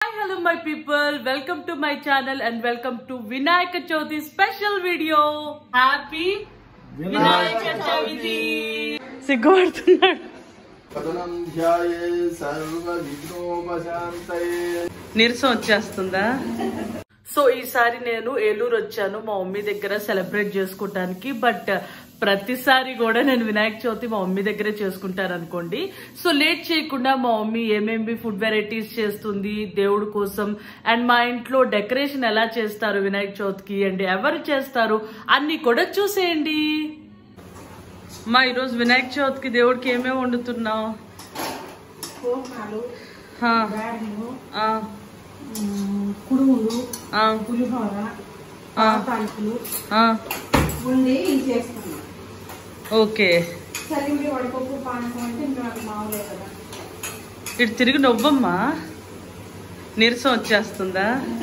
Hi hello my people welcome to my channel and welcome to Vinayaka Chavithi special video happy Vinayaka Chavithi సిగ్గుపడుతున్నాడు పతనం ధ్యాయే సర్వ విఘ్నోపశాంతయే నీరసం వచ్చేస్తుందా సో ఈసారి నేను ఏలూరు వచ్చాను మా మమ్మీ దగ్గర సెలబ్రేట్ చేసుకోవడానికి బట్ ప్రతిసారి కూడా నేను వినాయక చవితి మా మమ్మీ దగ్గరే చేసుకుంటాను అనుకోండి సో లేట్ చేయకుండా మా మమ్మీ ఏమేమి ఫుడ్ వెరైటీస్ చేస్తుంది దేవుడి కోసం అండ్ మా ఇంట్లో డెకరేషన్ ఎలా చేస్తారు వినాయక చవితికి అండ్ ఎవరు చేస్తారు అన్ని కూడా చూసేయండి మా ఈరోజు వినాయక చవితికి దేవుడికి ఏమేమి వండుతున్నావు పోకాలు హా, గారెలు ఆ, ఉమ్, కుడుములు ఆ, పులిహోర ఆ. తాలికలు ఆ, ఉండి ఇవి చేస్తున్నాం ఓకే చలిమిడి వడపప్పు పానకం అంటే ఇంకా నాకు మామూలే కదా ఇటు తిరిగి నవ్వమ్మా నీరసం వచ్చేస్తుందా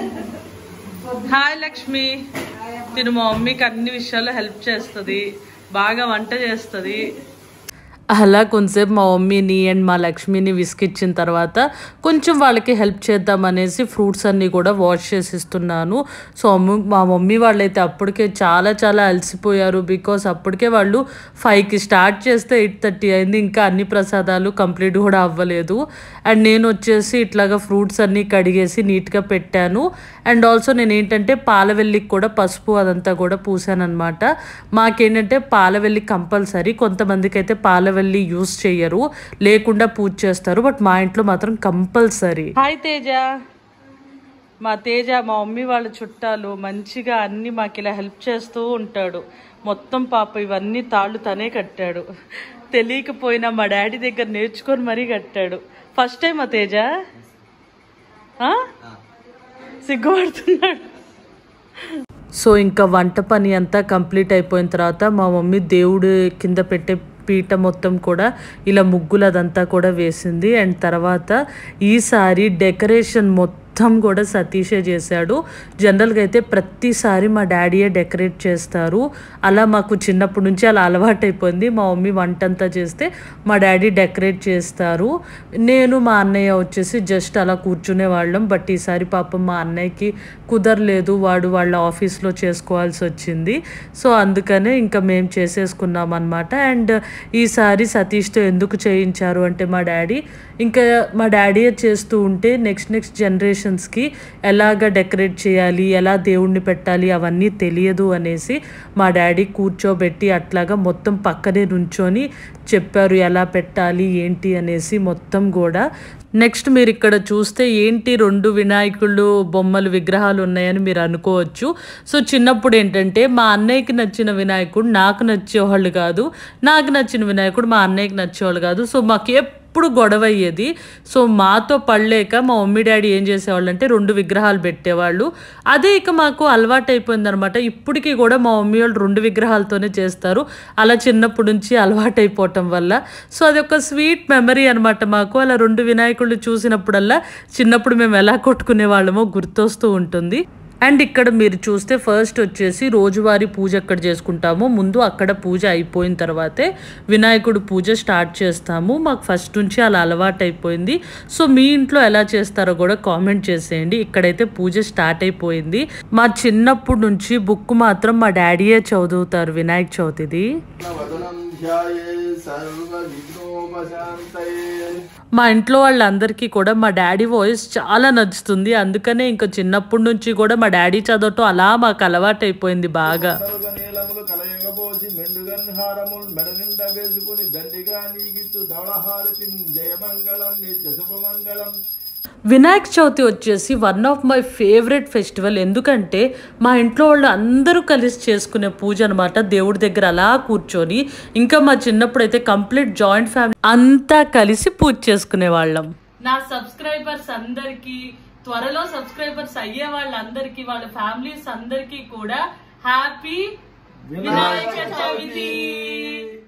హాయ్ లక్ష్మి తిను మా మమ్మీకి అన్ని విషయాల్లో హెల్ప్ చేస్తుంది బాగా వంట చేస్తుంది అలా కొంచెంసేపు మా మమ్మీని అండ్ మా లక్ష్మిని విసికిచ్చిన తర్వాత కొంచెం వాళ్ళకి హెల్ప్ చేద్దామనేసి ఫ్రూట్స్ అన్నీ కూడా వాష్ చేసి ఇస్తున్నాను సో అమ్మ- మా మమ్మీ వాళ్ళైతే అప్పటికే చాలా చాలా అలసిపోయారు బికాస్ అప్పటికే వాళ్ళు ఫైవ్కి స్టార్ట్ చేస్తే ఎయిట్ థర్టీ అయింది ఇంకా అన్ని ప్రసాదాలు కంప్లీట్ కూడా అవ్వలేదు అండ్ నేను వచ్చేసి ఇట్లాగా ఫ్రూట్స్ అన్నీ కడిగేసి నీట్గా పెట్టాను అండ్ ఆల్సో నేను ఏంటంటే పాలవెల్లికి కూడా పసుపు అదంతా కూడా పూసాను అనమాట మాకేంటంటే పాలవెల్లి కంపల్సరీ కొంతమందికి అయితే పాలవెల్లి యూస్ చేయరు లేకుండా పూజ చేస్తారు బట్ మా ఇంట్లో మాత్రం కంపల్సరీ హాయ్ తేజ మా తేజ మా మమ్మీ వాళ్ళ చుట్టాలు మంచిగా అన్ని మాకు ఇలా హెల్ప్ చేస్తూ ఉంటాడు మొత్తం పాప ఇవన్నీ తాళ్ళు తనే కట్టాడు తెలియకపోయినా మా డాడీ దగ్గర నేర్చుకొని మరీ కట్టాడు ఫస్ట్ టైం ఆ తేజ ఆ? సిగ్గుపడుతున్నాడు సో ఇంకా వంట పని అంతా కంప్లీట్ అయిపోయిన తర్వాత మా మమ్మీ దేవుడు కింద పెట్టే పీట మొత్తం కూడా ఇలా ముగ్గులు అదంతా కూడా వేసింది అండ్ తర్వాత ఈసారి డెకరేషన్ మొత్తం కూడా సతీషే చేశాడు జనరల్గా అయితే ప్రతిసారి మా డాడీయే డెకరేట్ చేస్తారు అలా మాకు చిన్నప్పటి నుంచి అలా అలవాటైపోయింది మా మమ్మీ వంట అంతా చేస్తే మా డాడీ డెకరేట్ చేస్తారు నేను మా అన్నయ్య వచ్చేసి జస్ట్ అలా కూర్చునే వాళ్ళం బట్ ఈసారి పాపం మా అన్నయ్యకి కుదరలేదు వాడు వాళ్ళ ఆఫీస్లో చేసుకోవాల్సి వచ్చింది సో అందుకనే ఇంకా మేము చేసేసుకున్నాం అనమాట అండ్ ఈసారి సతీష్తో ఎందుకు చేయించారు అంటే మా డాడీ ఇంకా మా డాడీయే చేస్తూ ఉంటే నెక్స్ట్ నెక్స్ట్ జనరేషన్స్కి ఎలాగ డెకరేట్ చేయాలి ఎలా దేవుణ్ణి పెట్టాలి అవన్నీ తెలియదు అనేసి మా డాడీ కూర్చోబెట్టి అట్లాగా మొత్తం పక్కనే నుంచొని చెప్పారు ఎలా పెట్టాలి ఏంటి అనేసి మొత్తం కూడా నెక్స్ట్ మీరు ఇక్కడ చూస్తే ఏంటి రెండు వినాయకుళ్ళు బొమ్మలు విగ్రహాలు ఉన్నాయని మీరు అనుకోవచ్చు సో చిన్నప్పుడు ఏంటంటే మా అన్నయ్యకి నచ్చిన వినాయకుడు నాకు నచ్చేవాళ్ళు కాదు నాకు నచ్చిన వినాయకుడు మా అన్నయ్యకి నచ్చేవాళ్ళు కాదు సో మాకు ఎప్పుడు గొడవ అయ్యేది సో మాతో పడలేక మా మమ్మీ డాడీ ఏం చేసేవాళ్ళు అంటే రెండు విగ్రహాలు పెట్టేవాళ్ళు అదే ఇక మాకు అలవాటు అయిపోయింది అనమాట ఇప్పటికీ కూడా మా మమ్మీ వాళ్ళు రెండు విగ్రహాలతోనే చేస్తారు అలా చిన్నప్పటి నుంచి అలవాటు అయిపోవటం వల్ల సో అది ఒక స్వీట్ మెమరీ అనమాట మాకు అలా రెండు వినాయకుళ్ళు చూసినప్పుడల్లా చిన్నప్పుడు మేము ఎలా కొట్టుకునే వాళ్ళమో గుర్తొస్తూ ఉంటుంది అండ్ ఇక్కడ మీరు చూస్తే ఫస్ట్ వచ్చేసి రోజువారీ పూజ ఎక్కడ చేసుకుంటామో ముందు అక్కడ పూజ అయిపోయిన తర్వాతే వినాయకుడు పూజ స్టార్ట్ చేస్తాము మాకు ఫస్ట్ నుంచి అలా అలవాటు అయిపోయింది సో మీ ఇంట్లో ఎలా చేస్తారో కూడా కామెంట్ చేసేయండి ఇక్కడైతే పూజ స్టార్ట్ అయిపోయింది మా చిన్నప్పటి నుంచి బుక్ మాత్రం మా డాడీయే చదువుతారు వినాయక చవితిది వదనం ధ్యాయే సర్వ విఘ్నోపశాంతయే మా ఇంట్లో వాళ్ళందరికీ కూడా మా డాడీ వాయిస్ చాలా నచ్చుతుంది అందుకనే ఇంకా చిన్నప్పటి నుంచి కూడా మా డాడీ చదవటం అలా మాకు అలవాటైపోయింది బాగా కలుగ నీలములు కలయగపోసి మెండుగన్ హారములు మెడ నిండా వేసుకుని దండిగా నీగిత్తు ధవళహారతి జయమంగళం నిత్య శుభమంగళం వినాయక చవితి వచ్చేసి one of my favourite festival ఎందుకంటే మా ఇంట్లో వాళ్ళు అందరూ కలిసి చేసుకునే పూజ అనమాట దేవుడి దగ్గర అలా కూర్చొని ఇంకా మా చిన్నప్పుడు అయితే కంప్లీట్ జాయింట్ ఫ్యామిలీ అంతా కలిసి పూజ చేసుకునే వాళ్ళం నా సబ్స్క్రైబర్స్ అందరికి త్వరలో సబ్స్క్రైబర్స్ అయ్యే వాళ్ళందరికీ వాళ్ళ ఫ్యామిలీస్ అందరికీ కూడా హ్యాపీ వినాయక చవితి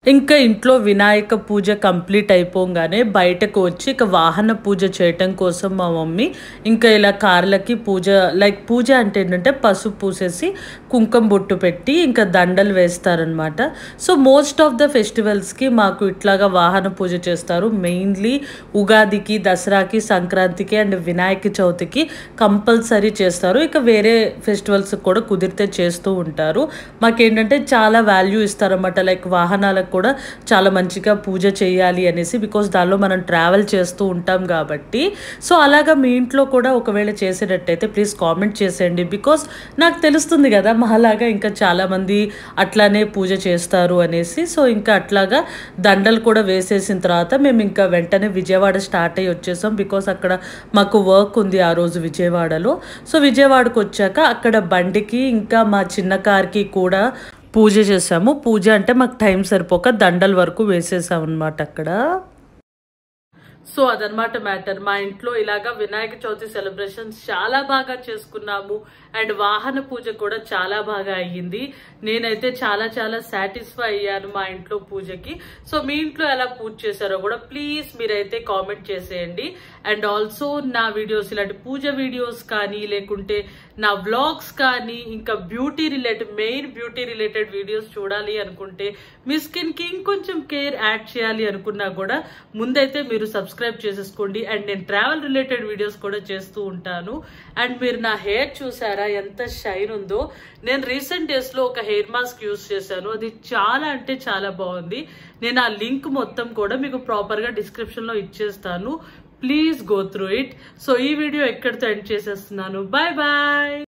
ఇంకా ఇంట్లో వినాయక పూజ కంప్లీట్ అయిపోగానే బయటకు వచ్చి ఇక వాహన పూజ చేయటం కోసం మా మమ్మీ ఇంకా ఇలా కార్లకి పూజ లైక్ పూజ అంటే ఏంటంటే పసుపు పూసేసి కుంకుమ బొట్టు పెట్టి ఇంకా దండలు వేస్తారనమాట సో మోస్ట్ ఆఫ్ ద ఫెస్టివల్స్కి మాకు ఇట్లాగా వాహన పూజ చేస్తారు మెయిన్లీ ఉగాదికి దసరాకి సంక్రాంతికి అండ్ వినాయక చవితికి కంపల్సరీ చేస్తారు ఇక వేరే ఫెస్టివల్స్ కూడా కుదిరితే చేస్తూ ఉంటారు మాకేంటంటే చాలా వాల్యూ ఇస్తారన్నమాట లైక్ వాహనాలకు కూడా చాలా మంచిగా పూజ చేయాలి అనేసి బికాస్ దానిలో మనం ట్రావెల్ చేస్తూ ఉంటాం కాబట్టి సో అలాగా మీ ఇంట్లో కూడా ఒకవేళ చేసేటట్టయితే ప్లీజ్ కామెంట్ చేసేయండి బికాస్ నాకు తెలుస్తుంది కదా మాలాగా ఇంకా చాలామంది అట్లానే పూజ చేస్తారు అనేసి సో ఇంకా అట్లాగా దండలు కూడా వేసేసిన తర్వాత మేము ఇంకా వెంటనే విజయవాడ స్టార్ట్ అయ్యి వచ్చేసాం బికాస్ అక్కడ మాకు వర్క్ ఉంది ఆ రోజు విజయవాడలో సో విజయవాడకు వచ్చాక అక్కడ బండికి ఇంకా మా చిన్న కార్కి కూడా పూజ చేసాము పూజ అంటే మాకు టైం సరిపోక దండల వరకు వేసేసాం అనమాట అక్కడ సో అదనమాట మ్యాటర్ మా ఇంట్లో ఇలాగా వినాయక చవితి సెలబ్రేషన్స్ చాలా బాగా చేసుకున్నాము అండ్ వాహన పూజ కూడా చాలా బాగా అయ్యింది నేనైతే చాలా చాలా సాటిస్ఫై అయ్యాను మా ఇంట్లో పూజకి సో మీ ఇంట్లో ఎలా పూజ చేశారో కూడా ప్లీజ్ మీరైతే కామెంట్ చేసేయండి అండ్ ఆల్సో నా వీడియోస్ ఇలాంటి పూజ వీడియోస్ కానీ లేకుంటే నా వ్లాగ్స్ కానీ ఇంకా beauty related main beauty related videos చూడాలి అనుకుంటే మీ స్కిన్ కి ఇంకొంచెం కేర్ యాడ్ చేయాలి అనుకున్నా కూడా ముందైతే మీరు సబ్స్క్రైబ్ చేసేసుకోండి అండ్ నేను ట్రావెల్ రిలేటెడ్ వీడియోస్ కూడా చేస్తూ ఉంటాను అండ్ మీరు నా హెయిర్ చూసారా ఎంత షైన్ ఉందో నేను రీసెంట్ డేస్ లో ఒక హెయిర్ మాస్క్ యూస్ చేశాను అది చాలా అంటే చాలా బాగుంది నేను ఆ లింక్ మొత్తం కూడా మీకు ప్రాపర్ గా డిస్క్రిప్షన్ లో ఇచ్చేస్తాను please go through it so ఈ వీడియో ఎక్కడితో ఎండ్ చేసేస్తున్నాను బాయ్ బాయ్